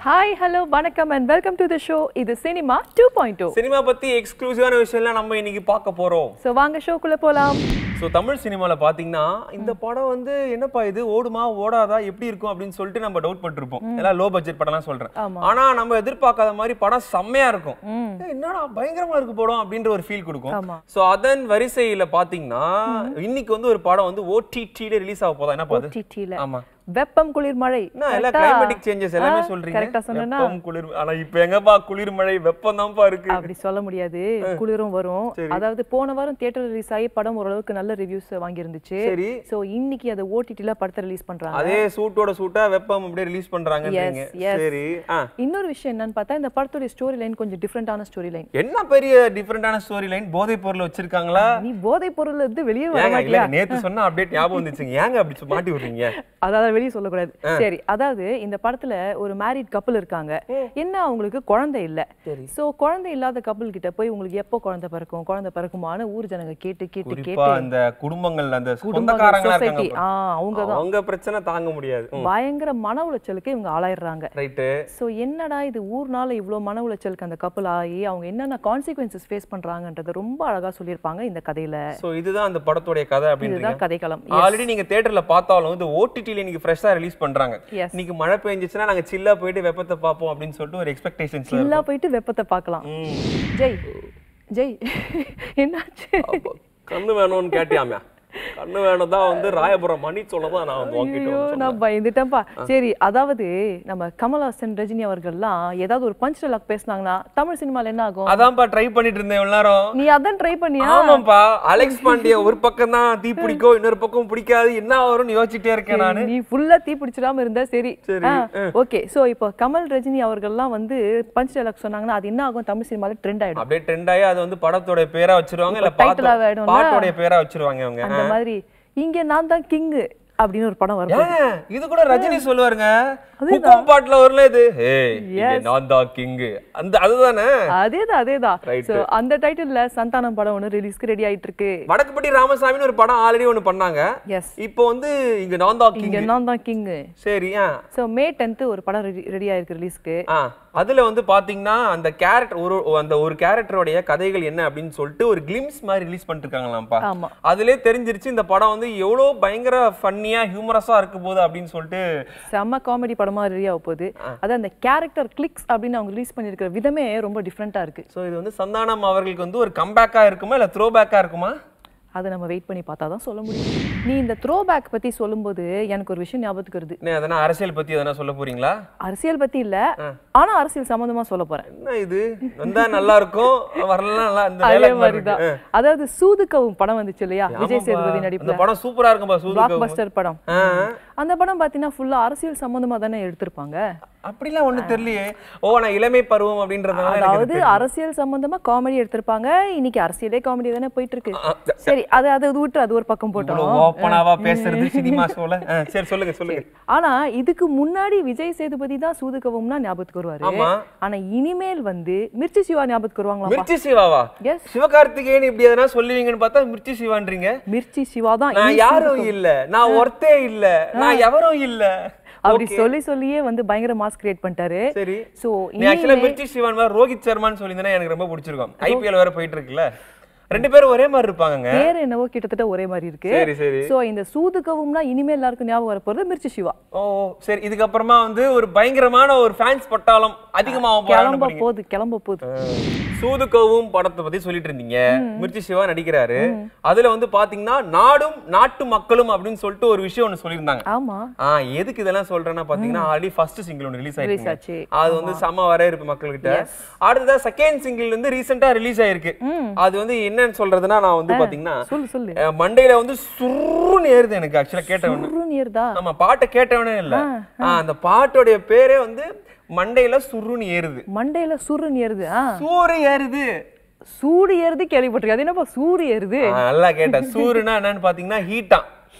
Hi hello வணக்கம் and welcome to the show இது cinema two point two cinema பத்தி எக்ஸ்க்ளூசிவான விஷயம்லாம் நம்ம இன்னைக்கு பார்க்க போறோம் ஸோ வாங்க ஷோக்குள்ள போலாம் ஸோ தமிழ் சினிமால பாத்தீங்கன்னா இந்த படம் வந்து என்னப்பா இது ஓடுமா ஓடாதா எப்படி இருக்கும் அப்படின்னு சொல்லிட்டு நம்ம டவுட் பட்டிருப்போம் எல்லாம் லோ பட்ஜெட் படம்லாம் சொல்றேன் ஆமா. ஆனா நம்ம எதிர்பார்க்காத மாதிரி படம் செம்மையா இருக்கும் ஏய், என்னடா பயங்கரமா இருக்கு படம் அப்படின்ற ஒரு ஃபீல் கொடுக்கும் ஆமா. ஸோ அதன் வரிசையில பாத்தீங்கன்னா இன்னைக்கு வந்து ஒரு படம் வந்து ஓடிடில ரிலீஸ் ஆக போதா என்ன பாது டிடில ஆமா வெப்பம் குளிர் மழை என்ன எல்லா கிளைமேட்டிக் சேஞ்சஸ் எல்லாமே சொல்றீங்க கரெக்டா சொன்னா வெப்பம் குளிர் ஆனா இப்போ எங்கப்பா குளிர் மழை வெப்பம் தான்ப்பா இருக்கு அப்படி சொல்ல முடியாது குளிரும் வரும் அதாவது போன வாரம் தியேட்டர் ரிலீஸ் ஆகி படம் ஓரளவுக்கு நல்ல ரிவ்யூஸ் வாங்கி இருந்துச்சு சரி சோ இன்னைக்கு அதை ஓடிடில படத்தை ரிலீஸ் பண்றாங்க அதே சூட்டோட சூட்டா வெப்பம் அப்படியே ரிலீஸ் பண்றாங்கன்றீங்க Yes, yes. சரி ஆ இன்னொரு விஷயம் என்னன்னு பார்த்தா இந்த படத்தோட ஸ்டோரி லைன் கொஞ்சம் டிஃப்ரெண்டான ஸ்டோரி லைன் என்ன பெரிய டிஃபரெண்டான ஸ்டோரி லைன் போதைப் பொருள் வச்சிருக்காங்களா நீ போதைப் பொருள்ல இருந்து வெளியே வர ஏங்க மாட்டியா இல்ல நேத்து சொன்ன அப்டேட் ஞாபகம் வந்துச்சுங்க ஏங்க அப்படி சொ- மாட்டி விடுறீங்க அதாவது வெளியே சொல்லக்கூடாது சரி அதாவது இந்த படத்துல ஒரு மேரிட் கப்பல் இருக்காங்க என்ன அவங்களுக்கு குழந்தை இல்ல சோ குழந்தை இல்லாத கப்பல் கிட்ட போய் உங்களுக்கு எப்போ குழந்தை பிறக்கும் குழந்தை பிறக்குமான்னு ஊர் ஜனங்க கேட்டு கேட்டு குறிப்பா கேட்டு அந்த குடும்பங்கள் அந்த குடும்பங்கள் சொந்தக்காரங்களா சொசைட்டி இருக்காங்க ஆ அவங்க தான் அவங்க பிரச்சனை தாங்க முடியாது பயங்கர மன உளைச்சலுக்கு இவங்க ஆளாயிடுறாங்க ரைட்டு சோ என்னடா இது ஊர்னால இவ்ளோ மன உளைச்சலுக்கு அந்த கப்பல் ஆகி அவங்க என்னென்ன கான்சிக்வன்சஸ் ஃபேஸ் பண்றாங்கன்றத ரொம்ப அழகா சொல்லியிருப்பாங்க இந்த கதையில சோ இதுதான் அந்த படத்துடைய கதை அப்படின்றீங்க இதுதான் கதைக்களம் ஆல்ரெடி நீங்க தியேட்டர்ல பார்த்தாலும் இந்த ஓடிடில இன்னைக்கு ஃப்ரெஷ்ஷா ரிலீஸ் பண்றாங்க Yes. இன்னைக்கு மழை பெஞ்சிச்சுன்னா நாங்க சில்லா போயிட்டு வெப்பத்தை பார்ப்போம் அப்படின்னு சொல்லிட்டு ஒரு எக்ஸ்பெக்டேஷன்ஸ்ல சில்லா போயிட்டு வெப்பத்தை பார்க்கலாம் ஜெய் ஜெய் என்னாச்சு கண்ணு வேணும்னு கேட்டியாமே கண்ணு வேணும் தான் வந்து ராயபுரம் மணி சொல்லதான் நான் வந்து வாங்கிட்டு ஐயோ நான் பயந்துட்டேன்ப்பா சரி அதாவது நம்ம கமல்ஹாசன் ரஜினி அவர்கள்லாம் ஏதாவது ஒரு பஞ்ச் டைலாக் பேசுனாங்கன்னா தமிழ் சினிமால என்ன ஆகும் அதான்ப்பா ட்ரை பண்ணிட்டு இருந்தேன் இவ்வளவு நேரம் நீ அதான் ட்ரை பண்ணியா ஆமாப்பா அலெக்ஸ் பாண்டிய ஒரு பக்கம் தான் தீ பிடிக்கும் இன்னொரு பக்கம் பிடிக்காது என்ன வரும்னு யோசிச்சுட்டே இருக்கேன் நானு நீ ஃபுல்லா தீ பிடிச்சிடாம இருந்தா சரி சரி, ஓகே சோ இப்போ கமல் ரஜினி அவர்கள்லாம் வந்து பஞ்ச் டைலாக் சொன்னாங்கன்னா அது என்ன ஆகும் தமிழ் சினிமால ட்ரெண்ட் ஆயிடும் அப்படியே ட்ரெண்ட் ஆகி அது வந்து படத்தோட பேரா வச்சிருவாங்க இல்ல title பாட்டு ஆயிடும்ல? பாட்டோட பேரா வச்சிருவாங்க அவங்க அந்த மாதிரி இங்க நான் தான் கிங் அப்படின்னு ஒரு படம் வரும் ஏன் இது கூட ரஜினி சொல்லுவாருங்க ஹுக்கும் பாட்டுல வரல இது ஏய் இங்க நான் தான் கிங் அந்த அதுதானே அதேதான் அதேதான் Right. சோ அந்த டைட்டில்ல சந்தானம் படம் ஒண்ணு ரிலீஸ்க்கு ரெடி ஆயிட்டு இருக்கு வடக்குப்பட்டி ராமசாமின்னு ஒரு படம் ஆல்ரெடி ஒண்ணு பண்ணாங்க எஸ் இப்போ வந்து இங்க நான் தான் கிங் இங்க நான் தான் கிங் சரி ஆ சோ மே டென்த் ஒரு படம் ரெடி ஆயிருக்கு ரிலீஸ்க்கு ஆ அதுல வந்து பாத்தீங்கன்னா அந்த கேரக்டர் ஒரு அந்த ஒரு கேரக்டருடைய கதைகள் என்ன அப்படின்னு சொல்லிட்டு ஒரு கிளிம்ஸ் மாதிரி ரிலீஸ் பண்ணிருக்காங்களாம்ப்பா ஆமா அதுலயே தெரிஞ்சிருச்சு இந்த படம் வந்து எவ்வளவு பயங்கர ஃபன்னியா ஹியூமரஸா இருக்க போகுது அப்படின்னு சொல்லிட்டு செம்ம காமெடி படமா ரெடி ஆக போகுது அதான் அந்த கேரக்டர் கிளிக்ஸ் அப்படின்னு அவங்க ரிலீஸ் பண்ணிருக்கிற விதமே ரொம்ப டிஃப்ரெண்டா இருக்கு சோ இது வந்து சந்தானம் அவர்களுக்கு வந்து ஒரு கம்பேக்கா இருக்குமா இல்ல த்ரோ பேக்கா இருக்குமா அதை நம்ம வெயிட் பண்ணி பார்த்தா தான் சொல்ல முடியும் நீ இந்த த்ரோ பேக் பத்தி சொல்லும்போது எனக்கு ஒரு விஷயம் ஞாபகத்துக்கு வருது என்ன எதனா அரசியல் பத்தி எதனா சொல்ல போறீங்களா அரசியல் பத்தி இல்ல ஆனா அரசியல் சம்பந்தமா சொல்ல போறேன் என்ன இது வந்தா நல்லா இருக்கும் வரலாம் நல்லா இந்த அதே dialogue மாதிரி மாதிரிதான் இருக்கு. அதாவது சூதுக்கவும் படம் வந்துச்சு இல்லையா விஜய் ஆமாப்பா. சேதுபதி அந்த நடிப்புல படம் சூப்பரா இருக்கும்பா பிளாக் சூது பஸ்டர் படம் ஆ. அந்த படம் பாத்தீங்கன்னா ஃபுல்லா அரசியல் சம்பந்தமா தானே எடுத்திருப்பாங்க அப்படிலாம் ஒண்ணு தெரியலையே ஓ நான் இளமை பருவம் அப்படின்றதுனால எனக்கு அதாவது அரசியல் சம்பந்தமா காமெடி எடுத்திருப்பாங்க இன்னைக்கு அரசியலே காமெடி தானே போயிட்டு இருக்கு சரி அது அது அது விட்டு அது ஒரு பக்கம் போட்டோம் இவ்வளவு ஓப்பனாவா பேசுறது சினிமா ஷோல சரி சொல்லுங்க சொல்லுங்க ஆனா இதுக்கு முன்னாடி விஜய் சேதுபதி தான் சூதுகவும்னா ஞாபகத்துக்கு வருவாரு ஆமா. ஆனா இனிமேல் வந்து மிர்ச்சி சிவா ஞாபகத்துக்கு வருவாங்களா மிர்ச்சி சிவாவா எஸ் சிவகார்த்திகேயன் இப்படி எதனா சொல்லுவீங்கன்னு பார்த்தா மிர்ச்சி சிவான்றீங்க மிர்ச்சி சிவா தான் நான் இனி யாரும் இல்ல நான் ஒருத்தே இல்ல நான் எவரும் இல்ல அப்படி சொல்லி சொல்லியே வந்து பயங்கர மாஸ் கிரியேட் பண்ணிட்டாரு சரி சோ நீ ஆக்சுவலா மிர்ச்சி சிவன் மாதிரி ரோஹித் சர்மான்னு சொல்லியிருந்தா எனக்கு ரொம்ப பிடிச்சிருக்கும் ஐபிஎல் வேற போயிட்டு இருக்குல்ல ரெண்டு பேரும் ஒரே மாதிரி இருப்பாங்கங்க பேர் என்னவோ கிட்டத்தட்ட ஒரே மாதிரி இருக்கு சரி சரி சோ இந்த சூதுகவும்னா இனிமே எல்லாருக்கும் ஞாபகம் வரப்போறது மிர்ச்சி சிவா ஓ ஓ, சரி இதுக்கப்புறமா வந்து ஒரு பயங்கரமான ஒரு ஃபேன்ஸ் பட்டாளம் அதிகமாக கிளம்ப போகுது கிளம்ப போகுது சூதுக்கவும் படத்தை பத்தி சொல்லிட்டு இருந்தீங்க மிர்ச்சி சிவா நடிக்கிறாரு அதுல வந்து பாத்தீங்கன்னா நாடும் நாட்டு மக்களும் அப்படின்னு சொல்லிட்டு ஒரு விஷயம் ஒண்ணு சொல்லியிருந்தாங்க ஆமா ஆ எதுக்கு இதெல்லாம் சொல்றேன்னா பாத்தீங்கன்னா ஆல்ரெடி ஃபர்ஸ்ட் சிங்கிள் ஒன்று ரிலீஸ் ரிலீஸ் ஆயிருக்கு ஆச்சு அது வந்து செம வரவேற்பு மக்கள்கிட்ட அடுத்ததா செகண்ட் சிங்கிள் வந்து ரீசெண்டா ரிலீஸ் ஆயிருக்கு அது வந்து என்னன்னு சொல்றதுன்னா நான் வந்து பாத்தீங்கன்னா சொல்லு சொல்லு அஹ், மண்டையில வந்து சுருன்னு ஏறுது எனக்கு ஆக்சுவலா கேட்டவன சுருணியர்தா நம்ம பாட்டை கேட்டவனே இல்ல ஆ, அந்த பாட்டோடைய பேரே வந்து மண்டையில சுருன்னு ஏறுது மண்டையில சுருன்னு ஏறுது ஆ சூறு ஏறுது சூடு ஏறுது கேள்விப்பட்டிருக்கேன் அது என்னப்பா சூடு ஏறுது ஆ, நல்லா கேட்டேன் சூருனா என்னன்னு பாத்தீங்கன்னா ஹீட்டா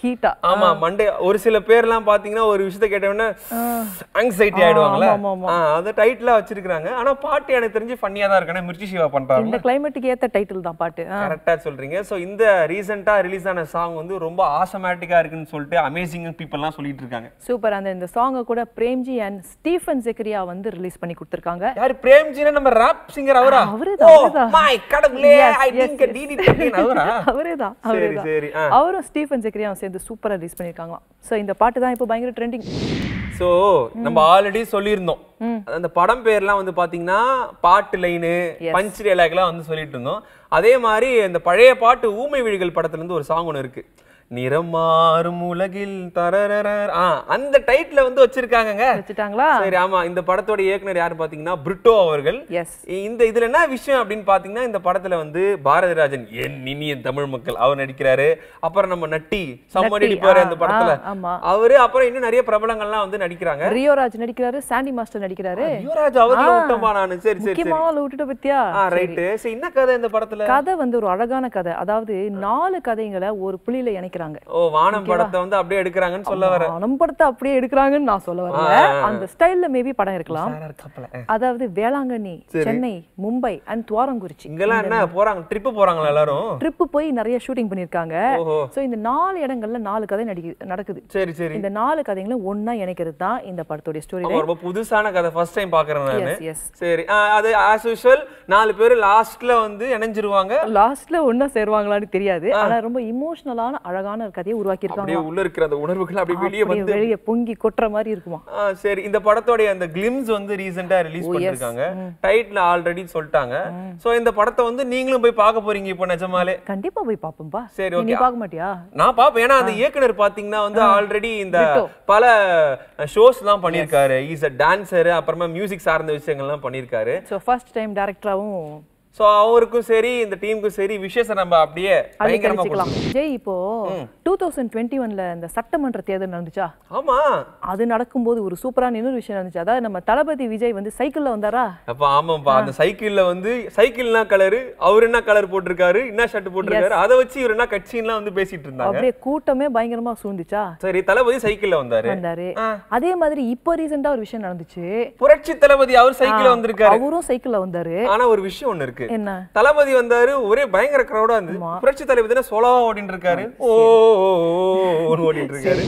ஹீட்டா ஆமா மண்டே ஒரு சில பேர்லாம் பாத்தீங்கன்னா ஒரு விஷயத்த கேட்டவொடனே ஆங்ஸைட்டி ஆயிடுவாங்கல்ல ஆமா, ஆமா, ஆ, அதை டைட்டிலா வச்சிருக்காங்க ஆனா பாட்டு எனக்கு தெரிஞ்சு ஃபன்னியா தான் இருக்கு மிர்ச்சி சிவா பண்றாங்க இந்த கிளைமேட்டுக்கு ஏத்த டைட்டில் தான் பாட்டு ஆ. கரெக்டா சொல்றீங்க சோ இந்த ரீசெண்டா ரிலீஸ் ஆன சாங் வந்து ரொம்ப ஆசமேட்டிக்கா இருக்குன்னு சொல்லிட்டு அமேசிங் பீப்புள்லாம் சொல்லிட்டு இருக்காங்க சூப்பர் அந்த இந்த சாங்கை கூட பிரேம்ஜி அண்ட் ஸ்டீஃபன் ஜெக்கரியா வந்து ரிலீஸ் பண்ணி கொடுத்துருக்காங்க யாரு பிரேம்ஜினா நம்ம ராப் சிங்கர் அவரா அவருதான், ஓ அவருதான். மை கடவுளே Yes, I yes, think yes. DD டெக்கின் அவரா அவரே தான் சரி அவரே தான் சரி ஆ அவரும் ஸ்டீஃபன் ஜெக்கரியாவும் சேர்ந்து சூப்பரா ரிலீஸ் பண்ணிருக்காங்களாம் சோ இந்த பாட்டு தான் இப்போ பயங்கர ட்ரெண்டிங் சோ நம்ம ஆல்ரெடி சொல்லியிருந்தோம் அந்த படம் பேர்லாம் வந்து பாத்தீங்கன்னா பாட்டு லைனு பஞ்ச் டைலாக்லாம் வந்து சொல்லிட்டு இருந்தோம் அதே மாதிரி அந்த பழைய பாட்டு ஊமை விழிகள் படத்துல இருந்து ஒரு சாங் ஒன்று இருக்கு நிறம் மாறும் உலகில் தரரர ஆ அந்த டைட்டில் வந்து வச்சிருக்காங்கங்க வச்சுட்டாங்களா சரி ஆமா இந்த படத்தோட இயக்குனர் யாரு பாத்தீங்கன்னா பிரிட்டோ அவர்கள் எஸ் இந்த இதுல என்ன விஷயம் அப்படின்னு பாத்தீங்கன்னா இந்த படத்துல வந்து பாரதிராஜன் என் இனிய தமிழ் மக்கள் அவர் நடிக்கிறாரு அப்புறம் நம்ம நட்டி சம்மடி நட்டி, அடிப்பாரு ஆ, அந்த படத்துல ஆ, ஆமா. அவரு அப்புறம் இன்னும் நிறைய பிரபலங்கள்லாம் வந்து நடிக்கிறாங்க ரியோராஜ் நடிக்கிறாரு சாண்டி மாஸ்டர் நடிக்கிறாரு யுவராஜ் அவர்ல ஆ. விட்டோமா நானு சரி சரி சரி முக்கியமான ஆளை விட்டுட்ட பத்தியா ஆ ரைட்டு சரி என்ன கதை இந்த படத்துல கதை வந்து ஒரு அழகான கதை அதாவது நாலு கதைங்களை ஒரு புள்ளியில இணைக்கிறாங்க ஓ வானம் படத்தை வந்து அப்படியே எடுக்கிறாங்கன்னு சொல்ல வர பணம் படத்தை அப்படியே எடுக்கிறாங்கன்னு நான் சொல்ல வரல அந்த ஸ்டைல்ல மேபி படம் இருக்கலாம் அதாவது வேளாங்கண்ணி சென்னை மும்பை அண்ட் துவாரங்குறிச்சி இங்கெல்லாம் என்ன போறாங்க ட்ரிப்பு போறாங்களா எல்லாரும் ட்ரிப்பு போய் நிறைய ஷூட்டிங் பண்ணிருக்காங்க ஓஹோ சோ இந்த நாலு இடங்கள்ல நாலு கதை நடிக்கு நடக்குது சரி சரி இந்த நாலு கதைகளும் ஒண்ணா இணைக்கிறது தான் இந்த படத்தோட ஸ்டோரி ஆமா, ரொம்ப புதுசான கதை ஃபர்ஸ்ட் டைம் பாக்குறேன் நானு எஸ் எஸ் சரி ஆ, அது ஆஸ் யூஷுவல் நாலு பேர் லாஸ்ட்ல வந்து இணைஞ்சிருவாங்க லாஸ்ட்ல ஒண்ணா சேருவாங்களான்னு தெரியாது ஆனா ரொம்ப இமோஷனலான அழகான ஒரு கதையை உருவாக்கி இருக்காங்க அப்படியே உள்ள இருக்கிற அந்த உணர்வுகள் அப்படியே வெளியே அப்படியே வந்து வெளிய பொங்கி கொட்டுற மாதிரி இருக்குமா ஆ, சரி இந்த படத்தோட அந்த கிளிம்ஸ் வந்து ரீசெண்டா ரிலீஸ் பண்ணிருக்காங்க டைட்டில் ஆல்ரெடி சொல்லிட்டாங்க சோ இந்த படத்தை வந்து நீங்களும் போய் பார்க்க போறீங்க இப்போ நிஜமாலே கண்டிப்பா போய் பாப்போம்பா சரி, நீ okay. பார்க்க மாட்டியா நான் பாப்பேன் ஏன்னா அந்த இயக்குனர் பாத்தீங்கன்னா வந்து ஆல்ரெடி இந்த Ditto. பல ஷோஸ் எல்லாம் பண்ணிருக்காரு இஸ் அ டான்சர் அப்புறமா மியூசிக் சார்ந்த விஷயங்கள்லாம் பண்ணிருக்காரு சோ ஃபர்ஸ்ட் டைம் டைரக்டராவும் சோ அவருக்கும் சரி இந்த டீமுக்கும் சரி விஷயத்தை நம்ம அப்படியே அள்ளி பயங்கரமா கழிச்சுக்கலாம் ஜெய் இப்போ டூ தௌசண்ட் டுவெண்ட்டி ஒன்ல இந்த சட்டமன்ற தேர்தல் நடந்துச்சா ஆமா அது நடக்கும்போது ஒரு சூப்பரான இன்னொரு விஷயம் நடந்துச்சு அதாவது நம்ம தளபதி விஜய் வந்து சைக்கிள்ல வந்தாரா அப்ப ஆமாப்பா அந்த சைக்கிள்ல வந்து சைக்கிள்னா கலரு அவர் என்ன கலர் போட்டிருக்காரு என்ன ஷர்ட் போட்டிருக்காரு அதை வச்சு இவர் என்ன கட்சின்லாம் வந்து பேசிட்டு இருந்தாங்க அப்படியே கூட்டமே பயங்கரமா சூழ்ந்துச்சா சரி தளபதி சைக்கிள்ல வந்தாரு வந்தாரு ஆ. அதே மாதிரி இப்போ ரீசெண்டா ஒரு விஷயம் நடந்துச்சு புரட்சி தளபதி அவர் சைக்கிள்ல வந்திருக்காரு அவரும் சைக்கிள்ல வந்தாரு ஆனா ஒரு விஷயம் ஒண்ணு இருக்கு என்ன தளபதி வந்தாரு ஒரே பயங்கர கிரௌடா இருந்தது புரட்சி தளபதி தானே சோலாவா ஓடிட்டு இருக்காரு ஓ ஓ, ஓ, ஓன்னு ஓடிட்டு இருக்காரு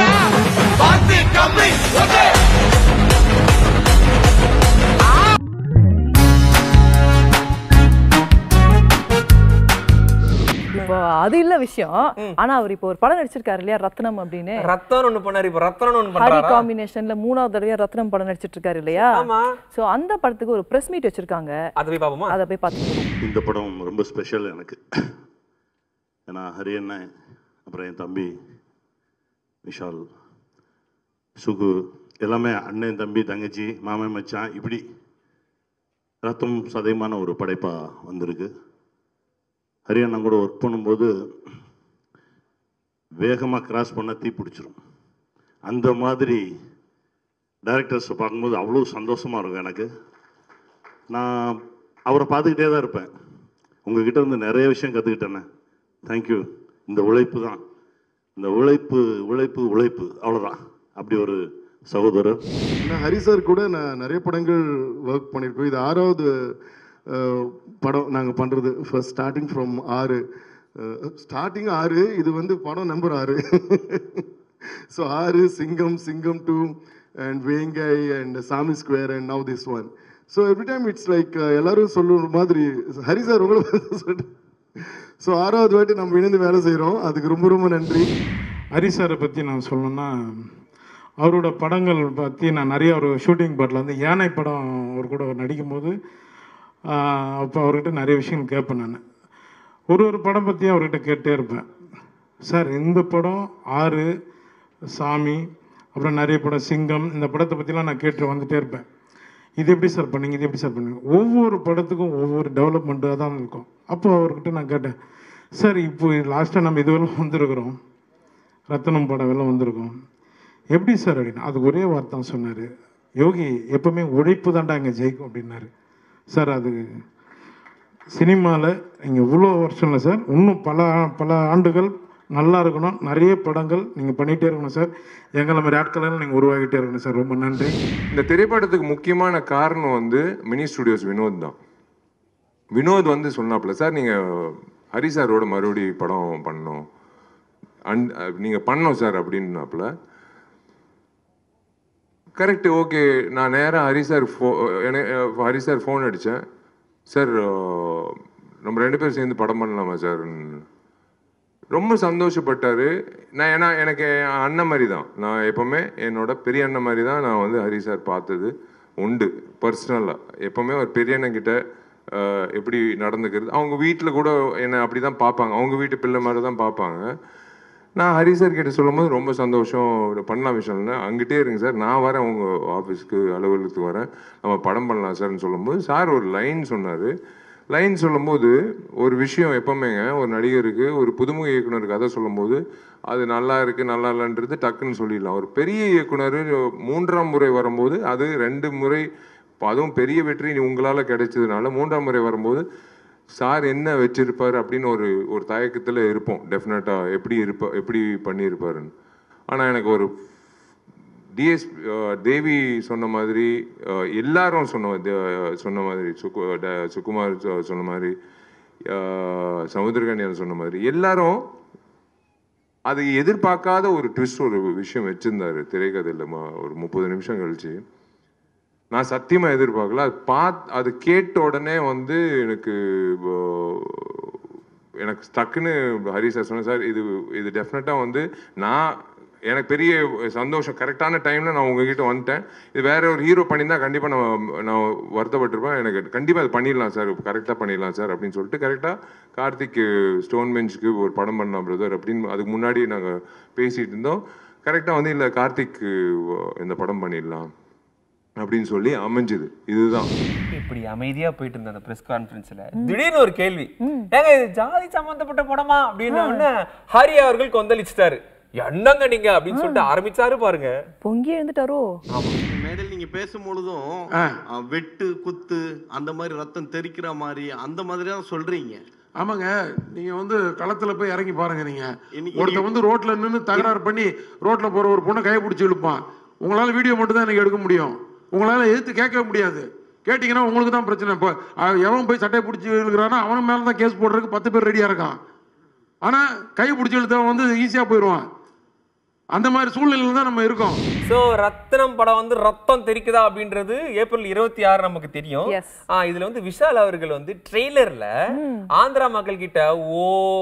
இப்போ அது இல்ல விஷயம் ஆனா அவர் இப்போ ஒரு படம் நடிச்சிருக்காரு இல்லையா ரத்னம் அப்படின்னு ரத்தம் ஒண்ணு பண்ணாரு இப்ப ரத்தனம் ஒண்ணு ஹரி பண்றாரா காம்பினேஷன்ல மூணாவது தடவையா ரத்னம் படம் நடிச்சிட்டு இருக்காரு இல்லையா ஆமா சோ அந்த படத்துக்கு ஒரு பிரஸ் மீட் வச்சிருக்காங்க அதை போய் பாப்போமா அதை போய் பார்த்து இந்த படம் ரொம்ப ஸ்பெஷல் எனக்கு ஏன்னா ஹரி அண்ணன் அப்புறம் என் தம்பி விஷால் சுகு எல்லாமே அண்ணன் தம்பி தங்கச்சி மாமன் மச்சான் இப்படி ரத்தம் சதயமான ஒரு படைப்பாக வந்திருக்கு ஹரி அண்ணன் கூட ஒர்க் பண்ணும்போது வேகமாக கிராஸ் பண்ண தீ பிடிச்சிரும் அந்த மாதிரி டைரக்டர்ஸை பார்க்கும்போது அவ்வளோ சந்தோஷமாக இருக்கும் எனக்கு நான் அவரை பார்த்துக்கிட்டே தான் இருப்பேன் உங்ககிட்ட இருந்து நிறைய விஷயம் கற்றுக்கிட்டேனே தேங்க்யூ இந்த உழைப்பு தான் இந்த உழைப்பு உழைப்பு உழைப்பு அவ்வளோதான் அப்படி ஒரு சகோதரர் நான் ஹரி சார் கூட நான் நிறைய படங்கள் ஒர்க் பண்ணியிருக்கோம் இது ஆறாவது அஹ், படம் நாங்கள் பண்ணுறது first starting from Aaru starting Aaru இது வந்து படம் நம்பர் ஆறு so Aaru Singam Singam two and Vengai and Saamy square and now this one so every time it's like எல்லாரும் சொல்லுற மாதிரி ஹரி சார் உங்களை பார்த்து சொல்லிட்டு ஸோ ஆறாவது வாட்டி நம்ம இணைந்து வேலை செய்கிறோம் அதுக்கு ரொம்ப ரொம்ப நன்றி ஹரி சாரை பற்றி நான் சொல்லணும்னா அவரோட படங்கள் பற்றி நான் நிறைய ஒரு ஷூட்டிங் பாட்டில் வந்து யானை படம் அவர் கூட நடிக்கும்போது அப்போ அவர்கிட்ட நிறைய விஷயங்கள் கேட்பேன் நான் ஒரு ஒரு படம் பற்றியும் அவர்கிட்ட கேட்டே இருப்பேன் சார் இந்த படம் ஆறு சாமி அப்புறம் நிறைய படம் சிங்கம் இந்த படத்தை பற்றிலாம் நான் கேட்டு வந்துட்டே இருப்பேன் இது எப்படி சார் பண்ணீங்க இது எப்படி சார் பண்ணீங்க ஒவ்வொரு படத்துக்கும் ஒவ்வொரு டெவலப்மெண்ட்டாக தான் இருக்கும் அப்போ அவர்கிட்ட நான் கேட்டேன் சார் இப்போ லாஸ்ட்டாக நம்ம இதுவெல்லாம் வந்திருக்கிறோம் ரத்தனம் படம் எல்லாம் வந்திருக்கோம் எப்படி சார் அப்படின்னு அதுக்கு ஒரே வார்த்தை சொன்னார் யோகி எப்பவுமே உழைப்பு தான்டா இங்கே ஜெயிக்கும் அப்படின்னாரு சார் அது சினிமாவில் இங்கே இவ்வளோ வருஷம் இல்லை சார் இன்னும் பல பல ஆண்டுகள் நல்லா இருக்கணும் நிறைய படங்கள் நீங்கள் பண்ணிகிட்டே இருக்கணும் சார் எங்களை மாதிரி ஆட்களெல்லாம் நீங்கள் உருவாக்கிட்டே இருக்கணும் சார் ரொம்ப நன்றி இந்த திரைப்படத்துக்கு முக்கியமான காரணம் வந்து மினி ஸ்டுடியோஸ் வினோத் தான் வினோத் வந்து சொன்னாப்புல சார் நீங்கள் ஹரி சாரோட மறுபடி படம் பண்ணணும் அன் நீங்கள் பண்ணோம் சார் அப்படின்னாப்புல கரெக்டு ஓகே நான் நேராக ஹரி சார் ஃபோ எனக்கு ஹரி சார் ஃபோன் அடித்தேன் சார் நம்ம ரெண்டு பேரும் சேர்ந்து படம் பண்ணலாமா சார் ரொம்ப சந்தோஷப்பட்டாரு நான் ஏன்னா எனக்கு என் அண்ணன் மாதிரி தான் நான் எப்போவுமே என்னோட பெரிய அண்ணன் மாதிரி தான் நான் வந்து ஹரி சார் பார்த்தது உண்டு பர்சனலாக எப்போவுமே ஒரு பெரிய அண்ணன் கிட்ட அஹ், எப்படி நடந்துக்கிறது அவங்க வீட்டில் கூட என்னை அப்படி தான் பார்ப்பாங்க அவங்க வீட்டு பிள்ளை மாதிரி தான் பார்ப்பாங்க நான் ஹரி சார் கிட்ட சொல்லும்போது ரொம்ப சந்தோஷம் இது பண்ணலாம் விஷயம்னா அங்கிட்டே இருங்க சார் நான் வரேன் உங்க ஆஃபீஸ்க்கு அலுவலகத்துக்கு வரேன் நம்ம படம் பண்ணலாம் சார்னு சொல்லும்போது சார் ஒரு லைன் சொன்னார் லைன் சொல்லும்போது ஒரு விஷயம் எப்பவுமேங்க ஒரு நடிகருக்கு ஒரு புதுமுக இயக்குனர் கதை சொல்லும்போது அது நல்லா இருக்கு நல்லா இல்லைன்றது டக்குன்னு சொல்லிடலாம் ஒரு பெரிய இயக்குனர் மூன்றாம் முறை வரும்போது அது ரெண்டு முறை இப்ப அதுவும் பெரிய வெற்றி உங்களால் கிடைச்சதுனால மூன்றாம் முறை வரும்போது சார் என்ன வச்சிருப்பார் அப்படின்னு ஒரு ஒரு தயக்கத்தில் இருப்போம் டெஃபினட்டாக எப்படி இருப்பா எப்படி பண்ணியிருப்பாருன்னு ஆனால் எனக்கு ஒரு டிஎஸ் தேவி சொன்ன மாதிரி அஹ், எல்லாரும் சொன்ன தே- சொன்ன மாதிரி சுக்கு ட- சுகுமார் சொ- சொன்ன மாதிரி அஹ், சமுத்திரகன்யான் சொன்ன மாதிரி எல்லாரும் அது எதிர்பார்க்காத ஒரு ட்விஸ்ட் ஒரு விஷயம் வச்சிருந்தாரு திரைக்கதையில் ஒரு முப்பது நிமிஷம் கழிச்சு நான் சத்தியமா எதிர்பார்க்கல அது பாத் அது கேட்ட உடனே வந்து எனக்கு அஹ், எனக்கு டக்குன்னு ஹரி சார் சொன்னேன் சார் இது இது டெஃபினட்டாக வந்து நான் எனக்கு பெரிய சந்தோஷம் கரெக்டான டைமில் நான் உங்ககிட்ட வந்துட்டேன் இது வேற ஒரு ஹீரோ பண்ணியிருந்தா கண்டிப்பாக நான் நான் வருத்தப்பட்டிருப்பேன் எனக்கு கண்டிப்பாக அது பண்ணிடலாம் சார் கரெக்டாக பண்ணிடலாம் சார் அப்படின்னு சொல்லிட்டு கரெக்டாக கார்த்திக் ஸ்டோன் பெஞ்சுக்கு ஒரு படம் பண்ணலாம் பிரதர் அப்படின்னு அதுக்கு முன்னாடி நாங்கள் பேசிகிட்டு இருந்தோம் கரெக்டாக வந்து இல்லை கார்த்திக் இந்த படம் பண்ணிடலாம் அப்படின்னு சொல்லி அமைஞ்சுது இதுதான் இப்படி அமைதியா போயிட்டு இருந்த அந்த பிரஸ் கான்ஃபரன்ஸ்ல திடீர்னு ஒரு கேள்வி ஏங்க இது ஜாதி சம்பந்தப்பட்ட படமா அப்படின்ன உடனே ஹரி அவர்கள் கொந்தளிச்சிட்டாரு என்னங்க நீங்க அப்படின்னு சொல்லிட்டு ஆரம்பிச்சாரு பாருங்க பொங்கி எழுந்துட்டாரோ மேடையில் நீங்க பேசும்பொழுதும் அஹ், வெட்டு குத்து அந்த மாதிரி ரத்தம் தெறிக்கிற மாதிரி அந்த மாதிரி தான் சொல்றீங்க ஆமாங்க நீங்க வந்து களத்துல போய் இறங்கி பாருங்க நீங்க இன்னைக்கு- ஒருத்தன் வந்து ரோட்ல நின்னு தகராறு பண்ணி ரோட்ல போற ஒரு பொண்ணை கையை பிடிச்சி இழுப்பான் உங்களால வீடியோ மட்டும் தான் எனக்கு எடுக்க முடியும் உங்களால எதிர்த்து கேட்கவே முடியாது கேட்டீங்கன்னா உங்களுக்கு தான் பிரச்சனை இப்போ அஹ், எவன் போய் சட்டையை பிடிச்சி இழுக்கிறானோ அவன் மேல தான் கேஸ் போடுறதுக்கு பத்து பேர் ரெடியா இருக்கான் ஆனா கை பிடிச்சி இழுத்தவன் வந்து ஈஸியா போயிடுவான் அந்த மாதிரி சூழ்நிலையில தான் நம்ம இருக்கோம் சோ ரத்னம் படம் வந்து ரத்தம் தெரிக்குதா அப்படின்றது ஏப்ரல் இருபத்தி ஆறு நமக்கு தெரியும் Yes. ஆ, இதுல வந்து விஷால் அவர்கள் வந்து ட்ரெய்லர்ல ஆந்திரா மக்கள் கிட்ட ஓ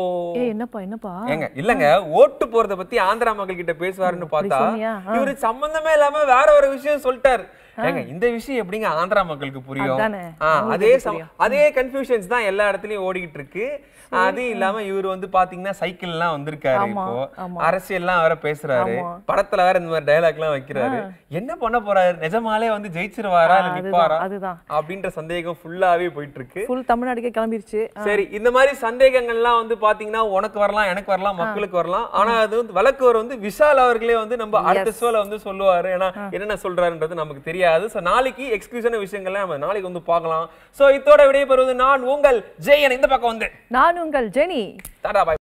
ஏ என்னப்பா என்னப்பா ஏங்க இல்லங்க ஓட்டு போறத பத்தி ஆந்திரா மக்கள் கிட்ட பேசுவாருன்னு பார்த்தா சொன்னியா? ஆ. இவரு சம்பந்தமே இல்லாம வேற ஒரு விஷயம் சொல்லிட்டாரு ஏங்க இந்த விஷயம் எப்படிங்க ஆந்திரா மக்களுக்கு புரியும் அதானே. ஆ, அவங்களுக்கு அதே எப்படி சம- புரியும்? அதே கன்ஃபியூஷன்ஸ் தான் எல்லா இடத்துலயும் ஓடிக்கிட்டு இருக்கு அது இல்லாம இவர் வந்து பாத்தீங்கன்னா சைக்கிள் எல்லாம் வந்திருக்காரு ஆமா, இப்போ ஆமா. அரசியல்லாம் வேற பேசுறாரு ஆமா. படத்துல வேற இந்த மாதிரி டயலாக் எல்லாம் வைக்கிறாரு என்ன பண்ண போறாரு நிஜமாலே வந்து ஜெயிச்சிருவாரா இல்ல ஆ, அதுதான், நிப்பாரா அதுதான். அப்படின்ற சந்தேகம் ஃபுல்லாவே போயிட்டு இருக்கு ஃபுல் தமிழ்நாடுக்கே கிளம்பிருச்சு ஆ. சரி இந்த மாதிரி சந்தேகங்கள்லாம் வந்து பாத்தீங்கன்னா உனக்கு வரலாம் எனக்கு வரலாம் மக்களுக்கு வரலாம் ஆனா அது வந்து வழக்குவர் வந்து விஷால் அவர்களே வந்து நம்ம அடுத்த ஷோல வந்து சொல்லுவாரு ஏன்னா என்னென்ன சொல்றாருன்றது நமக்கு தெரியாது சோ நாளைக்கு எக்ஸ்க்ளூசிவான விஷயங்கள்லாம் நம்ம நாளைக்கு வந்து பார்க்கலாம் சோ இதோட விடைபெறுவது நான் உங்கள் ஜெயன் இந்த பக்கம் வந்து நான் உங்கள் ஜெனி டாடா பாய்